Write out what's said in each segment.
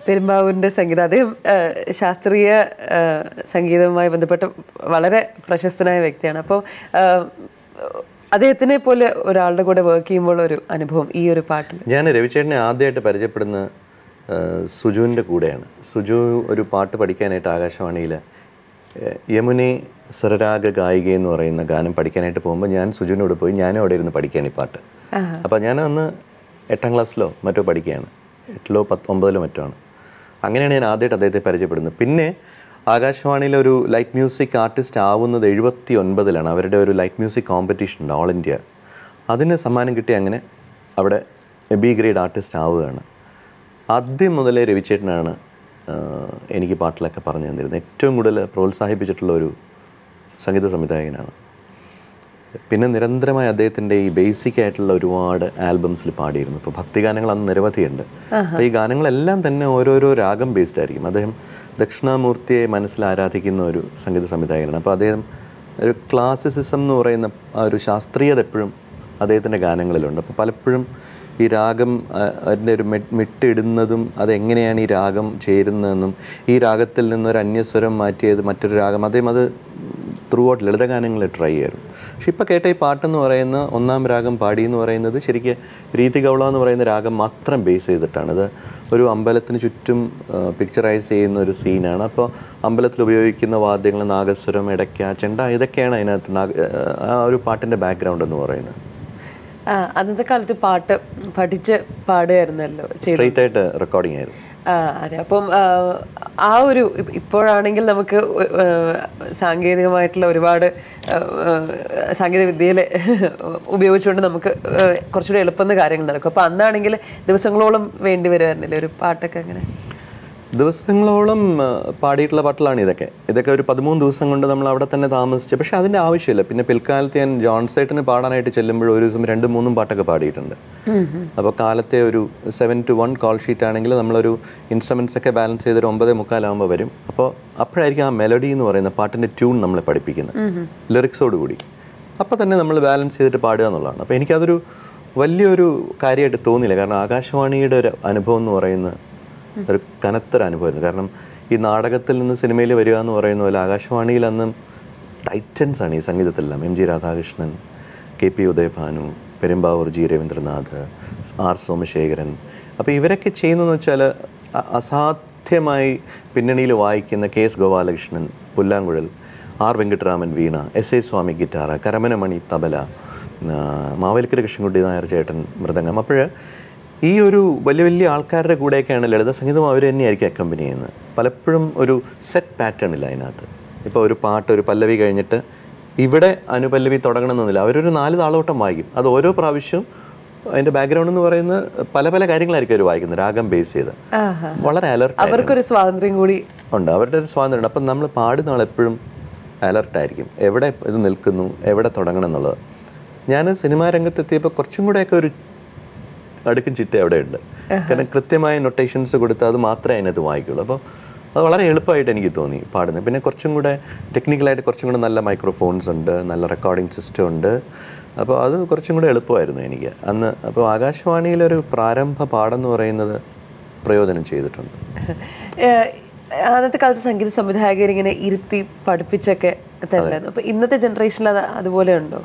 പെരുമ്പാവൂരിൻ്റെ സംഗീതം അദ്ദേഹം ആ, ശാസ്ത്രീയ ആ, സംഗീതവുമായി ബന്ധപ്പെട്ട് വളരെ പ്രശസ്തനായ വ്യക്തിയാണ് അപ്പോൾ ആ, അദ്ദേഹത്തിനെ പോലെ ഒരാളുടെ കൂടെ വർക്ക് ചെയ്യുമ്പോൾ ഒരു അനുഭവം ഈ ഒരു പാട്ടിൽ ഞാൻ രവിചേട്ടനെ ആദ്യമായിട്ട് പരിചയപ്പെടുന്ന ആ, സുജുവിൻ്റെ കൂടെയാണ് സുജു ഒരു പാട്ട് പഠിക്കാനായിട്ട് ആകാശവാണിയിൽ യമുനെ സ്വരരാഗ ഗായിക എന്ന് പറയുന്ന ഗാനം പഠിക്കാനായിട്ട് പോകുമ്പോൾ ഞാൻ സുജുവിനോട് പോയി ഞാനും അവിടെ ഇരുന്ന് പഠിക്കുകയാണ് ഈ പാട്ട് അപ്പോൾ ഞാൻ അന്ന് എട്ടാം ക്ലാസ്സിലോ മറ്റോ പഠിക്കുകയാണ് എട്ടിലോ പത്ത് ഒമ്പതിലോ മറ്റോ ആണ് അങ്ങനെയാണ് ഞാൻ ആദ്യമായിട്ട് അദ്ദേഹത്തെ പരിചയപ്പെടുന്നത് പിന്നെ ആകാശവാണിയിലെ ഒരു ലൈറ്റ് മ്യൂസിക് ആർട്ടിസ്റ്റ് ആവുന്നത് എഴുപത്തി ഒൻപതിലാണ് അവരുടെ ഒരു ലൈറ്റ് മ്യൂസിക് കോമ്പറ്റീഷൻ ഉണ്ട് ഓൾ ഇന്ത്യ അതിന് സമ്മാനം കിട്ടി അങ്ങനെ അവിടെ ബി ഗ്രേഡ് ആർട്ടിസ്റ്റ് ആവുകയാണ് ആദ്യം മുതലേ രവിചേട്ടനാണ് ആഹ്, എനിക്ക് പാട്ടിലൊക്കെ പറഞ്ഞു തന്നിരുന്നത് ഏറ്റവും കൂടുതൽ പ്രോത്സാഹിപ്പിച്ചിട്ടുള്ള ഒരു സംഗീത സംവിധായകനാണ് പിന്നെ നിരന്തരമായി അദ്ദേഹത്തിൻ്റെ ഈ ബേസിക് ആയിട്ടുള്ള ഒരുപാട് ആൽബംസിൽ പാടിയിരുന്നു ഇപ്പോൾ ഭക്തിഗാനങ്ങൾ അന്ന് നിരവധിയുണ്ട് അപ്പോൾ ഈ ഗാനങ്ങളെല്ലാം തന്നെ ഓരോരോ രാഗം ബേസ്ഡ് ആയിരിക്കും അദ്ദേഹം ദക്ഷിണാമൂർത്തിയെ മനസ്സിൽ ആരാധിക്കുന്ന ഒരു സംഗീത സംവിധായകനാണ് അപ്പോൾ അദ്ദേഹം ഒരു ക്ലാസിസിസം എന്ന് പറയുന്ന ആ ഒരു ശാസ്ത്രീയത എപ്പോഴും അദ്ദേഹത്തിൻ്റെ ഗാനങ്ങളിലുണ്ട് അപ്പോൾ പലപ്പോഴും ഈ രാഗം ആ, അതിൻ്റെ ഒരു മെ- മിട്ടിടുന്നതും അതെങ്ങനെയാണ് ഈ രാഗം ചേരുന്നതെന്നും ഈ രാഗത്തിൽ നിന്നൊരു അന്യസ്വരം മാറ്റിയത് മറ്റൊരു രാഗം അദ്ദേഹം അത് ത്രൂ ഔട്ട് ലളിതഗാനങ്ങൾ ട്രൈ ചെയ്യായിരുന്നു പക്ഷെ ഇപ്പോൾ കേട്ട ഈ പാട്ടെന്ന് പറയുന്ന ഒന്നാം രാഗം പാടി എന്ന് പറയുന്നത് ശരിക്കും രീതികൗള എന്ന് പറയുന്ന രാഗം മാത്രം ബേസ് ചെയ്തിട്ടാണ് ഇത് ഒരു അമ്പലത്തിന് ചുറ്റും പിക്ചറൈസ് ചെയ്യുന്ന ഒരു സീനാണ് അപ്പോൾ അമ്പലത്തിൽ ഉപയോഗിക്കുന്ന വാദ്യങ്ങൾ നാഗസ്വരം ഇടയ്ക്ക ചെണ്ട ഇതൊക്കെയാണ് അതിനകത്ത് നാഗ ആ ഒരു പാട്ടിൻ്റെ ബാക്ക്ഗ്രൗണ്ട് എന്ന് പറയുന്നത് ആ, അന്നത്തെ കാലത്ത് പാട്ട് പഠിച്ച് പാടുമായിരുന്നല്ലോ ചെയ്ത് സ്ട്രെയിറ്റ് ആയിട്ട് റെക്കോർഡിംഗ് ആയിരുന്നു ആ, അതെ അപ്പം ആ, ആ ഒരു ഇപ്പ- ഇപ്പോഴാണെങ്കിൽ നമുക്ക് ഒ- ആ, സാങ്കേതികമായിട്ടുള്ള ഒരുപാട് ആ, ആ, സാങ്കേതിക വിദ്യയിൽ ഉപയോഗിച്ചുകൊണ്ട് നമുക്ക് ആ, കുറച്ചുകൂടി എളുപ്പം കാര്യങ്ങൾ നടക്കും അപ്പം അന്നാണെങ്കിൽ ദിവസങ്ങളോളം വേണ്ടി വരുമായിരുന്നില്ലേ ഒരു പാട്ടൊക്കെ അങ്ങനെ ദിവസങ്ങളോളം ആ, പാടിയിട്ടുള്ള പാട്ടുകളാണ് ഇതൊക്കെ ഇതൊക്കെ ഒരു പതിമൂന്ന് ദിവസം കൊണ്ട് നമ്മൾ അവിടെ തന്നെ താമസിച്ചു പക്ഷേ അതിൻ്റെ ആവശ്യമില്ല പിന്നെ പിൽക്കാലത്ത് ഞാൻ ജോൺസൈറ്റിന് പാടാനായിട്ട് ചെല്ലുമ്പോൾ ഒരു ദിവസം രണ്ടും മൂന്നും പാട്ടൊക്കെ പാടിയിട്ടുണ്ട് അപ്പോൾ കാലത്തെ ഒരു seven two one call sheet ആണെങ്കിൽ നമ്മളൊരു ഇൻസ്ട്രുമെൻസ് ഒക്കെ ബാലൻസ് ചെയ്തൊരു ഒമ്പത് മുക്കാലാകുമ്പോൾ വരും അപ്പോൾ അപ്പോഴായിരിക്കും ആ മെലഡി എന്ന് പറയുന്ന പാട്ടിൻ്റെ ട്യൂൺ നമ്മളെ പഠിപ്പിക്കുന്നത് ലിറിക്സോട് കൂടി അപ്പോൾ തന്നെ നമ്മൾ ബാലൻസ് ചെയ്തിട്ട് പാടുക എന്നുള്ളതാണ് അപ്പോൾ എനിക്കതൊരു വലിയൊരു കാര്യമായിട്ട് തോന്നിയില്ല കാരണം ആകാശവാണിയുടെ ഒരു അനുഭവം എന്ന് പറയുന്നത് ഒരു കനത്തൊരു അനുഭവമായിരുന്നു കാരണം ഈ നാടകത്തിൽ നിന്ന് സിനിമയിൽ വരിക എന്ന് പറയുന്ന പോലെ ആകാശവാണിയിൽ അന്ന് ടൈറ്റൻസ് ആണ് ഈ സംഗീതത്തിലെല്ലാം M G Radhakrishnan K P Udayabhanu Perumbavoor G Raveendranath R Somasekharan അപ്പോൾ ഇവരൊക്കെ ചെയ്യുന്നതെന്ന് വെച്ചാൽ അ- അസാധ്യമായി പിന്നണിയിൽ വായിക്കുന്ന കെ എസ് ഗോപാലകൃഷ്ണൻ പുല്ലാങ്കുഴൽ ആർ വെങ്കിട്ടരാമൻ വീണ S A Swamy guitar Karamanamani തബല ആ, മാവേലിക്കര കൃഷ്ണൻകുട്ടി നായർ ചേട്ടൻ മൃദംഗം അപ്പോൾ ഈ ഒരു വലിയ വലിയ ആൾക്കാരുടെ കൂടെയൊക്കെയാണ് ലളിത സംഗീതം അവർ തന്നെയായിരിക്കും അക്കമ്പനി ചെയ്യുന്നത് പലപ്പോഴും ഒരു സെറ്റ് പാറ്റേൺ ഇല്ല അതിനകത്ത് ഇപ്പോൾ ഒരു പാട്ട് ഒരു പല്ലവി കഴിഞ്ഞിട്ട് ഇവിടെ അനുപല്ലവി തുടങ്ങണമെന്നില്ല അവരൊരു നാല് താളോട്ടം വായിക്കും അത് ഓരോ പ്രാവശ്യവും അതിൻ്റെ ബാക്ക്ഗ്രൗണ്ട് എന്ന് പറയുന്നത് പല പല കാര്യങ്ങളായിരിക്കും അവർ വായിക്കുന്നത് രാഗം ബേസ് ചെയ്ത് ആഹാ. വളരെ അലർട്ട് അവർക്കൊരു സ്വാതന്ത്ര്യം കൂടി ഉണ്ട് അവരുടെ ഒരു സ്വാതന്ത്ര്യമുണ്ട് അപ്പം നമ്മൾ പാടുന്ന ആൾ എപ്പോഴും അലർട്ടായിരിക്കും എവിടെ ഇത് നിൽക്കുന്നു എവിടെ തുടങ്ങണം എന്നുള്ളത് ഞാൻ സിനിമാ രംഗത്തെത്തിയപ്പോൾ കുറച്ചും കൂടെയൊക്കെ ഒരു അടുക്കും ചിട്ട അവിടെ ഉണ്ട് കാരണം കൃത്യമായ നൊട്ടേഷൻസ് കൊടുത്ത് അത് മാത്രമേ അതിനകത്ത് വായിക്കുള്ളൂ അപ്പോൾ അത് വളരെ എളുപ്പമായിട്ട് എനിക്ക് തോന്നി പാടുന്നത് പിന്നെ കുറച്ചും കൂടെ ടെക്നിക്കലായിട്ട് കുറച്ചും കൂടെ നല്ല മൈക്രോഫോൺസ് ഉണ്ട് നല്ല റെക്കോർഡിംഗ് സിസ്റ്റം ഉണ്ട് അപ്പോൾ അത് കുറച്ചും കൂടെ എളുപ്പമായിരുന്നു എനിക്ക് അന്ന് അപ്പോൾ ആകാശവാണിയിലൊരു പ്രാരംഭ പാടെന്ന് പറയുന്നത് പ്രയോജനം ചെയ്തിട്ടുണ്ട് ഏഹ് അന്നത്തെ കാലത്ത് സംഗീത സംവിധായകർ ഇങ്ങനെ ഇരുത്തി പഠിപ്പിച്ചൊക്കെ തരില്ലായിരുന്നു അപ്പൊ ഇന്നത്തെ ജനറേഷനിൽ അത് അതുപോലെ ഉണ്ടോ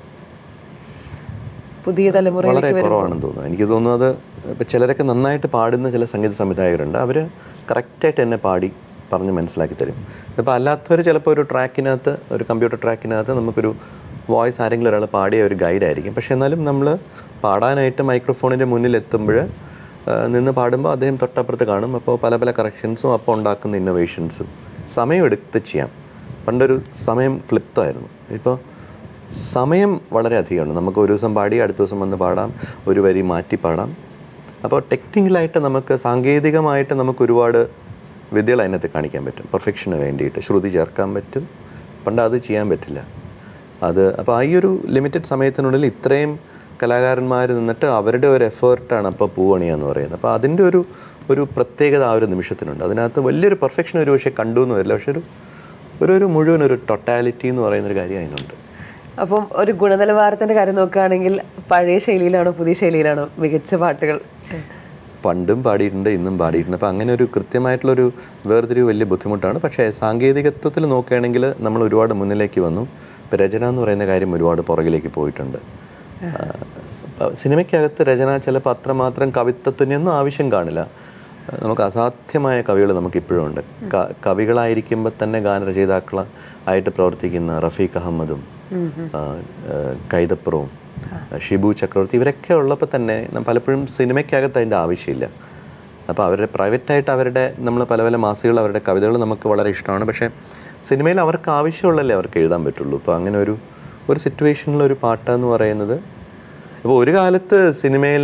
പുതിയ വളരെ തലമുറയിലേക്ക് കുറവാണെന്ന് തോന്നുന്നു എനിക്ക് തോന്നുന്നത് ഇപ്പം ചിലരൊക്കെ നന്നായിട്ട് പാടുന്ന ചില സംഗീത സംവിധായകരുണ്ട് അവർ കറക്റ്റായിട്ട് എന്നെ പാടി പറഞ്ഞ് മനസ്സിലാക്കി തരും ഇപ്പോൾ അല്ലാത്തവർ ചിലപ്പോൾ ഒരു ട്രാക്കിനകത്ത് ഒരു കമ്പ്യൂട്ടർ ട്രാക്കിനകത്ത് നമുക്കൊരു വോയിസ് ആരെങ്കിലും ഒരാൾ പാടിയ ഒരു ഗൈഡായിരിക്കും പക്ഷേ എന്നാലും നമ്മൾ പാടാനായിട്ട് മൈക്രോഫോണിൻ്റെ മുന്നിൽ എത്തുമ്പോൾ നിന്ന് പാടുമ്പോൾ അദ്ദേഹം തൊട്ടപ്പുറത്ത് കാണും അപ്പോൾ പല പല കറക്ഷൻസും അപ്പോൾ ഉണ്ടാക്കുന്ന ഇന്നോവേഷൻസും സമയമെടുത്ത് ചെയ്യാം പണ്ടൊരു സമയം ക്ലിപ്തമായിരുന്നു ഇപ്പോൾ സമയം വളരെ അധികമുണ്ട് നമുക്ക് ഒരു ദിവസം പാടി അടുത്ത ദിവസം വന്ന് പാടാം ഒരു വരി മാറ്റി പാടാം അപ്പോൾ ടെക്നിക്കലായിട്ട് നമുക്ക് സാങ്കേതികമായിട്ട് നമുക്ക് ഒരുപാട് വിദ്യകൾ അതിനകത്ത് കാണിക്കാൻ പറ്റും പെർഫെക്ഷന് വേണ്ടിയിട്ട് ശ്രുതി ചേർക്കാൻ പറ്റും പണ്ട് അത് ചെയ്യാൻ പറ്റില്ല അത് അപ്പോൾ ആ ഈ ഒരു ലിമിറ്റഡ് സമയത്തിനുള്ളിൽ ഇത്രയും കലാകാരന്മാർ നിന്നിട്ട് അവരുടെ ഒരു എഫേർട്ടാണ് അപ്പോൾ പൂവണിയ എന്ന് പറയുന്നത് അപ്പോൾ അതിൻ്റെ ഒരു ഒരു പ്രത്യേകത ആ ഒരു നിമിഷത്തിനുണ്ട് അതിനകത്ത് വലിയൊരു പെർഫെക്ഷൻ ഒരു പക്ഷേ കണ്ടു എന്ന് വരില്ല പക്ഷെ ഒരു ഒരു ഒരു മുഴുവൻ ഒരു ടൊട്ടാലിറ്റി എന്ന് പറയുന്നൊരു കാര്യം അതിനുണ്ട് അപ്പം ഒരു ഗുണനിലവാരത്തിന്റെ കാര്യം നോക്കുകയാണെങ്കിൽ പഴയ ശൈലിയിലാണോ പുതിയ ശൈലിയിലാണോ മികച്ച പാട്ടുകൾ പണ്ടും പാടിയിട്ടുണ്ട് ഇന്നും പാടിയിട്ടുണ്ട് അപ്പോൾ അങ്ങനെ ഒരു കൃത്യമായിട്ടുള്ളൊരു വേർതിരിവ് വലിയ ബുദ്ധിമുട്ടാണ് പക്ഷേ സാങ്കേതികത്വത്തിൽ നോക്കുകയാണെങ്കിൽ നമ്മൾ ഒരുപാട് മുന്നിലേക്ക് വന്നു ഇപ്പോൾ രചന എന്ന് പറയുന്ന കാര്യം ഒരുപാട് പുറകിലേക്ക് പോയിട്ടുണ്ട് ആ, അപ്പോൾ സിനിമയ്ക്കകത്ത് രചന ചിലപ്പോൾ അത്രമാത്രം കവിത്വത്തിനൊന്നും ആവശ്യം കാണില്ല ആ, നമുക്ക് അസാധ്യമായ കവികൾ നമുക്ക് ഇപ്പോഴും ഉണ്ട് ക- കവികളായിരിക്കുമ്പോൾ തന്നെ ഗാനരചയിതാക്കൾ ആയിട്ട് പ്രവർത്തിക്കുന്ന റഫീഖ് അഹമ്മദും ആ, ആ, കൈതപ്പുറവും ഷിബു ചക്രവർത്തി ഇവരൊക്കെ ഉള്ളപ്പോൾ തന്നെ നം- പലപ്പോഴും സിനിമയ്ക്കകത്ത് അതിൻ്റെ ആവശ്യമില്ല അപ്പോൾ അവരുടെ പ്രൈവറ്റായിട്ട് അവരുടെ നമ്മൾ പല പല മാസികൾ അവരുടെ കവിതകൾ നമുക്ക് വളരെ ഇഷ്ടമാണ് പക്ഷേ സിനിമയിൽ അവർക്ക് ആവശ്യമുള്ളല്ലേ അവർക്ക് എഴുതാൻ പറ്റുള്ളൂ ഇപ്പോൾ അങ്ങനെ ഒരു ഒരു സിറ്റുവേഷനിൽ ഒരു പാട്ട് എന്ന് പറയുന്നത് ഇപ്പോൾ ഒരു കാലത്ത് സിനിമയിൽ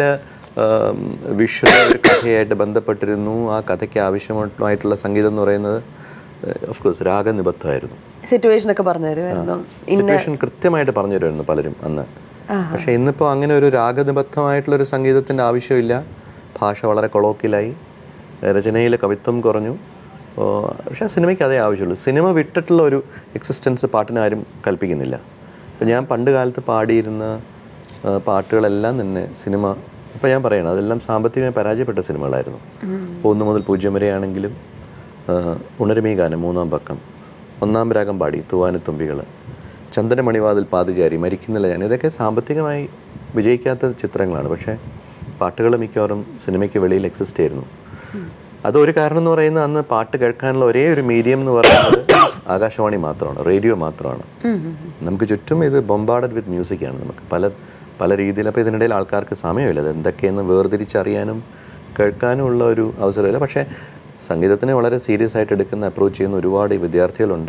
വിഷ്വൽ ഒരു കഥയായിട്ട് ബന്ധപ്പെട്ടിരുന്നു ആ കഥയ്ക്ക് ആവശ്യമായിട്ടുള്ള സംഗീതം എന്ന് പറയുന്നത് ഓഫ് കോഴ്സ് രാഗനിബദ്ധമായിരുന്നു സിറ്റുവേഷൻ ഒക്കെ പറഞ്ഞു തരുമായിരുന്നു സിറ്റുവേഷൻ കൃത്യമായിട്ട് പറഞ്ഞു തരുമായിരുന്നു പലരും അന്ന് പക്ഷേ ഇന്നിപ്പോൾ അങ്ങനെ ഒരു രാഗനിബദ്ധമായിട്ടുള്ള ഒരു സംഗീതത്തിൻ്റെ ആവശ്യമില്ല ഭാഷ വളരെ കൊളോക്കിലായി രചനയിൽ കവിത്വം കുറഞ്ഞു ഓ, പക്ഷേ ആ സിനിമയ്ക്ക് അതേ ആവശ്യമുള്ളൂ സിനിമ വിട്ടിട്ടുള്ള ഒരു എക്സിസ്റ്റൻസ് പാട്ടിന് ആരും കൽപ്പിക്കുന്നില്ല ഇപ്പം ഞാൻ പണ്ട് കാലത്ത് പാടിയിരുന്ന ആ, പാട്ടുകളെല്ലാം തന്നെ സിനിമ ഇപ്പം ഞാൻ പറയണം അതെല്ലാം സാമ്പത്തികമായി പരാജയപ്പെട്ട സിനിമകളായിരുന്നു ഒന്ന് മുതൽ പൂജ്യം വരെയാണെങ്കിലും ആഹ് ഉണരുമീ ഗാനം മൂന്നാം പക്കം ഒന്നാം രാഗം പാടി തൂവാനത്തുമ്പികൾ ചന്ദനമണിവാതിൽ പാതിചാരി മരിക്കുന്നില്ല ഞാൻ ഇതൊക്കെ സാമ്പത്തികമായി വിജയിക്കാത്ത ചിത്രങ്ങളാണ് പക്ഷേ പാട്ടുകൾ മിക്കവാറും സിനിമയ്ക്ക് വെളിയിൽ എക്സിസ്റ്റ് ചെയ്യുന്നു അതൊരു കാരണം എന്ന് പറയുന്നത് അന്ന് പാട്ട് കേൾക്കാനുള്ള ഒരേ ഒരു മീഡിയം എന്ന് പറയുന്നത് ആകാശവാണി മാത്രമാണ് റേഡിയോ മാത്രമാണ് നമുക്ക് ചുറ്റും ഇത് ബൊമ്പാർഡഡ് വിത്ത് മ്യൂസിക്കാണ് നമുക്ക് പല പല രീതിയിൽ അപ്പോൾ ഇതിനിടയിൽ ആൾക്കാർക്ക് സമയമില്ല അത് എന്തൊക്കെയെന്ന് വേർതിരിച്ചറിയാനും കേൾക്കാനും ഉള്ള ഒരു അവസരമില്ല പക്ഷേ സംഗീതത്തിനെ വളരെ സീരിയസ് ആയിട്ട് എടുക്കുന്ന അപ്രോച്ച് ചെയ്യുന്ന ഒരുപാട് വിദ്യാർത്ഥികളുണ്ട്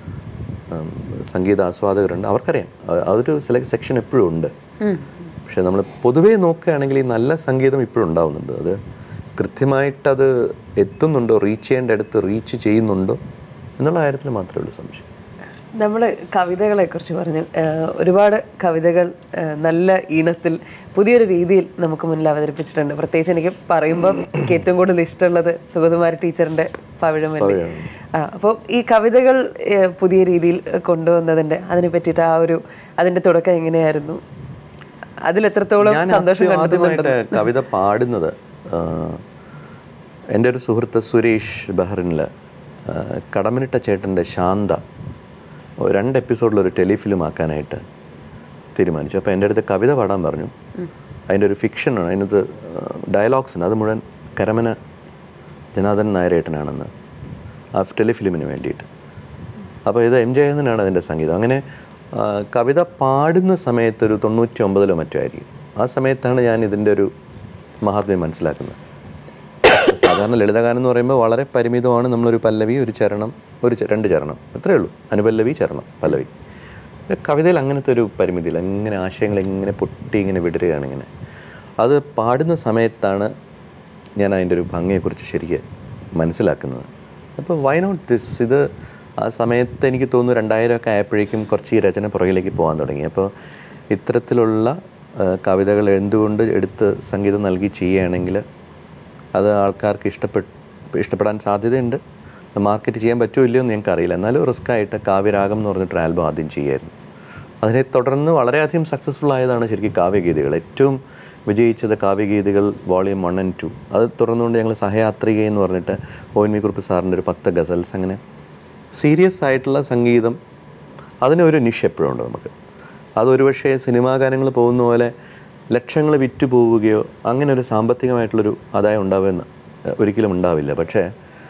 ഉം, സംഗീത ആസ്വാദകരുണ്ട് അവർക്കറിയാം അ- അതൊരു സെലക്ട് സെക്ഷൻ എപ്പോഴും ഉണ്ട് പക്ഷെ നമ്മൾ പൊതുവേ നോക്കുകയാണെങ്കിൽ ഈ നല്ല സംഗീതം ഇപ്പോഴും ഉണ്ടാവുന്നുണ്ട് അത് കൃത്യമായിട്ടത് എത്തുന്നുണ്ടോ റീച്ച് ചെയ്യേണ്ട അടുത്ത് റീച്ച് ചെയ്യുന്നുണ്ടോ എന്നുള്ള കാര്യത്തിൽ മാത്രമേ ഉള്ളൂ സംശയം നമ്മൾ കവിതകളെ കുറിച്ച് പറഞ്ഞു ഏഹ് ഒരുപാട് കവിതകൾ ഏഹ് നല്ല ഈണത്തിൽ പുതിയൊരു രീതിയിൽ നമുക്ക് മുന്നിൽ അവതരിപ്പിച്ചിട്ടുണ്ട് പ്രത്യേകിച്ച് എനിക്ക് പറയുമ്പോൾ എനിക്ക് ഏറ്റവും കൂടുതൽ ഇഷ്ടമുള്ളത് സുഗതകുമാരി ടീച്ചറിന്റെ പവിഴമല്ലി ആ അപ്പോൾ ഈ കവിതകൾ ഏഹ് പുതിയ രീതിയിൽ കൊണ്ടുവന്നതിന്റെ അതിനെ പറ്റിയിട്ട് ആ ഒരു അതിന്റെ തുടക്കം എങ്ങനെയായിരുന്നു അതിൽ എത്രത്തോളം ഞാൻ സന്തോഷം ആദ്യം- കണ്ടെത്തുന്നുണ്ട് ആദ്യമായിട്ട് കവിത പാടുന്നത് ആ, എൻ്റെ ഒരു സുഹൃത്ത് സുരേഷ് ബഹ്റിനിൽ കടമനിട്ട ചേട്ടൻ്റെ ശാന്ത ഒരു രണ്ട് എപ്പിസോഡിൽ ഒരു ടെലിഫിലിം ആക്കാനായിട്ട് തീരുമാനിച്ചു അപ്പോൾ എൻ്റെ അടുത്ത് കവിത പാടാൻ പറഞ്ഞു അതിൻ്റെ ഒരു ഫിക്ഷനാണ് അതിനകത്ത് ഡയലോഗ്സ് ഉണ്ട് അത് മുഴുവൻ കരമന ജനാർദ്ദൻ നായരേട്ടനാണെന്ന് ആ ടെലിഫിലിമിന് വേണ്ടിയിട്ട് അപ്പോൾ ഇത് എം ജയചന്ദ്രനാണ് അതിൻ്റെ സംഗീതം അങ്ങനെ ആ, കവിത പാടുന്ന സമയത്ത് ഒരു തൊണ്ണൂറ്റി ഒമ്പതിലോ മറ്റോ ആയിരിക്കും ആ സമയത്താണ് ഞാൻ ഇതിൻ്റെ ഒരു മഹാത്മ്യം മനസ്സിലാക്കുന്നത് സാധാരണ ലളിതഗാനം എന്ന് പറയുമ്പോൾ വളരെ പരിമിതമാണ് നമ്മളൊരു പല്ലവി ഒരു ചരണം ഒരു ച- രണ്ട് ചരണം അത്രയേ ഉള്ളൂ അനുപല്ലവി ചരണം പല്ലവി കവിതയിൽ അങ്ങനത്തെ ഒരു പരിമിതിയില്ല ഇങ്ങനെ ആശയങ്ങൾ ഇങ്ങനെ പൊട്ടി ഇങ്ങനെ വിടരുകയാണ് ഇങ്ങനെ അത് പാടുന്ന സമയത്താണ് ഞാൻ അതിൻ്റെ ഒരു ഭംഗിയെക്കുറിച്ച് ശരിക്ക് മനസ്സിലാക്കുന്നത് അപ്പോൾ വൈ നോട്ട് ദിസ് ഇത് ആ സമയത്ത് എനിക്ക് തോന്നുന്നു രണ്ടായിരം ഒക്കെ ആയപ്പോഴേക്കും കുറച്ച് ഈ രചന പുറകിലേക്ക് പോകാൻ തുടങ്ങി അപ്പോൾ ഇത്തരത്തിലുള്ള ആ, കവിതകൾ എന്തുകൊണ്ട് എടുത്ത് സംഗീതം നൽകി ചെയ്യുകയാണെങ്കിൽ അത് ആൾക്കാർക്ക് ഇഷ്ടപ്പെട്ട് ഇഷ്ടപ്പെടാൻ സാധ്യതയുണ്ട് മാർക്കറ്റ് ചെയ്യാൻ പറ്റുമോ ഇല്ലയോ എന്ന് ഞങ്ങൾക്കറിയില്ല എന്നാലും റിസ്ക് ആയിട്ട് കാവ്യരാഗം എന്ന് പറഞ്ഞിട്ട് ആൽബം ആദ്യം ചെയ്യായിരുന്നു അതിനെ തുടർന്ന് വളരെയധികം സക്സസ്ഫുൾ ആയതാണ് ശരിക്കും കാവ്യഗീതികൾ ഏറ്റവും വിജയിച്ചത് Kavyageethikal volume one and two അത് തുടർന്നുകൊണ്ട് ഞങ്ങൾ സഹയാത്രിക എന്ന് പറഞ്ഞിട്ട് ഒ എൻ വി കുറുപ്പ് സാറിൻ്റെ ഒരു പത്ത് ഗസൽസ് അങ്ങനെ സീരിയസ് ആയിട്ടുള്ള സംഗീതം അതിനൊരു നിഷ് എപ്പോഴും ഉണ്ട് നമുക്ക് അതൊരു പക്ഷേ സിനിമാ ഗാനങ്ങൾ പോകുന്ന പോലെ ലക്ഷങ്ങൾ വിറ്റ് പോവുകയോ അങ്ങനെ ഒരു സാമ്പത്തികമായിട്ടുള്ളൊരു ആദായം ഉണ്ടാവുമെന്ന് ഒരിക്കലും ഉണ്ടാവില്ല പക്ഷേ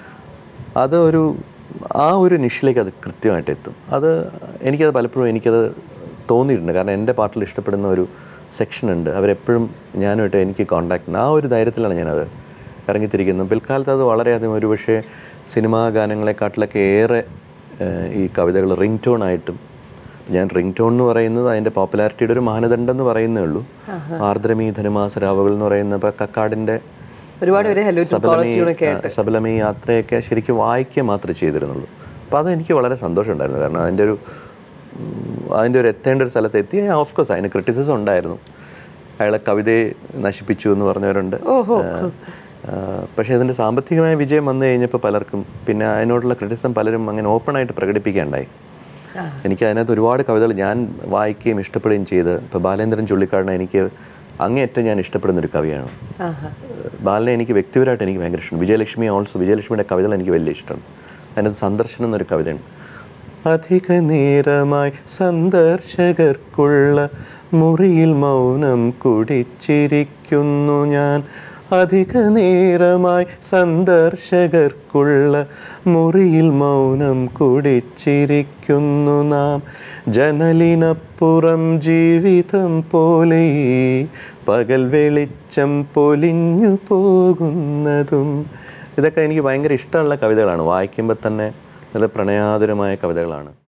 അത് ഒരു ആ ഒരു നിഷിലേക്ക് അത് കൃത്യമായിട്ട് എത്തും അത് എനിക്കത് പലപ്പോഴും എനിക്കത് തോന്നിയിട്ടുണ്ട് കാരണം എൻ്റെ പാട്ടിൽ ഇഷ്ടപ്പെടുന്ന ഒരു സെക്ഷൻ ഉണ്ട് അവരെപ്പോഴും ഞാനുമായിട്ട് എനിക്ക് കോണ്ടാക്ട് ഉണ്ട് ആ ഒരു ധൈര്യത്തിലാണ് ഞാനത് ഇറങ്ങിത്തിരിക്കുന്നത് പിൽക്കാലത്ത് അത് വളരെയധികം ഒരു പക്ഷേ സിനിമാ ഗാനങ്ങളെക്കാട്ടിലൊക്കെ ഏറെ ഏഹ്, ഈ കവിതകൾ റിംഗ് ടോൺ ആയിട്ടും ഞാൻ റിംഗ് ടോൺ എന്ന് പറയുന്നത് അതിൻ്റെ പോപ്പുലാരിറ്റിയുടെ ഒരു മാനദണ്ഡം എന്ന് പറയുന്നേ ഉള്ളൂ ആർദ്രമീ ധനുമാസ രാവുകൾ എന്ന് പറയുന്ന ഇപ്പോൾ കക്കാടിൻ്റെ ഒരുപാട് പേര് ഹലോ ടു സബലമി കോളേജ് ട്യൂണൊക്കെ ആ, സബലമി യാത്രയൊക്കെ ശരിക്കും വായിക്കുക മാത്രമേ ചെയ്തിരുന്നുള്ളൂ അപ്പോൾ അത് എനിക്ക് വളരെ സന്തോഷമുണ്ടായിരുന്നു കാരണം അതിൻ്റെ ഒരു ഉം, അതിൻ്റെ ഒരു എത്തേണ്ട ഒരു സ്ഥലത്ത് എത്തി ഓഫ് കോഴ്സ് അതിന് ക്രിറ്റിസിസം ഉണ്ടായിരുന്നു അയാളെ കവിതയെ നശിപ്പിച്ചു എന്ന് പറഞ്ഞവരുണ്ട് ആ, ആ, പക്ഷേ അതിൻ്റെ സാമ്പത്തികമായ വിജയം വന്നു കഴിഞ്ഞപ്പോൾ പലർക്കും പിന്നെ അതിനോടുള്ള ക്രിറ്റിസിസം പലരും അങ്ങനെ ഓപ്പണായിട്ട് പ്രകടിപ്പിക്കുകയുണ്ടായി എനിക്ക് അതിനകത്ത് ഒരുപാട് കവിതകൾ ഞാൻ വായിക്കുകയും ഇഷ്ടപ്പെടുകയും ചെയ്ത് ഇപ്പോൾ ബാലേന്ദ്രൻ ചുള്ളിക്കാടിനെ എനിക്ക് അങ്ങേയറ്റം ഞാൻ ഇഷ്ടപ്പെടുന്ന ഒരു കവിയാണ് ആഹാ ബാലനെ എനിക്ക് വ്യക്തിപരമായിട്ട് എനിക്ക് ഭയങ്കര ഇഷ്ടമാണ് വിജയലക്ഷ്മി ഓൾസോ വിജയലക്ഷ്മിയുടെ കവിതകൾ എനിക്ക് വലിയ ഇഷ്ടമാണ് അതിനകത്ത് സന്ദർശനം എന്നൊരു കവിതയുണ്ട് അധിക നേരമായി സന്ദർശകർക്കുള്ള മുറിയിൽ മൗനം കുടിച്ചിരിക്കുന്നു ഞാൻ അധിക നേരമായി സന്ദർശകർക്കുള്ള മുറിയിൽ മൗനം കുടിച്ചിരിക്കുന്നു നാം ജനലിനപ്പുറം ജീവിതം പോലെ ഈ പകൽ വെളിച്ചം പൊലിഞ്ഞു പോകുന്നതും ഇതൊക്കെ എനിക്ക് ഭയങ്കര ഇഷ്ടമുള്ള കവിതകളാണ് വായിക്കുമ്പോൾ തന്നെ നല്ല പ്രണയാതുരമായ കവിതകളാണ്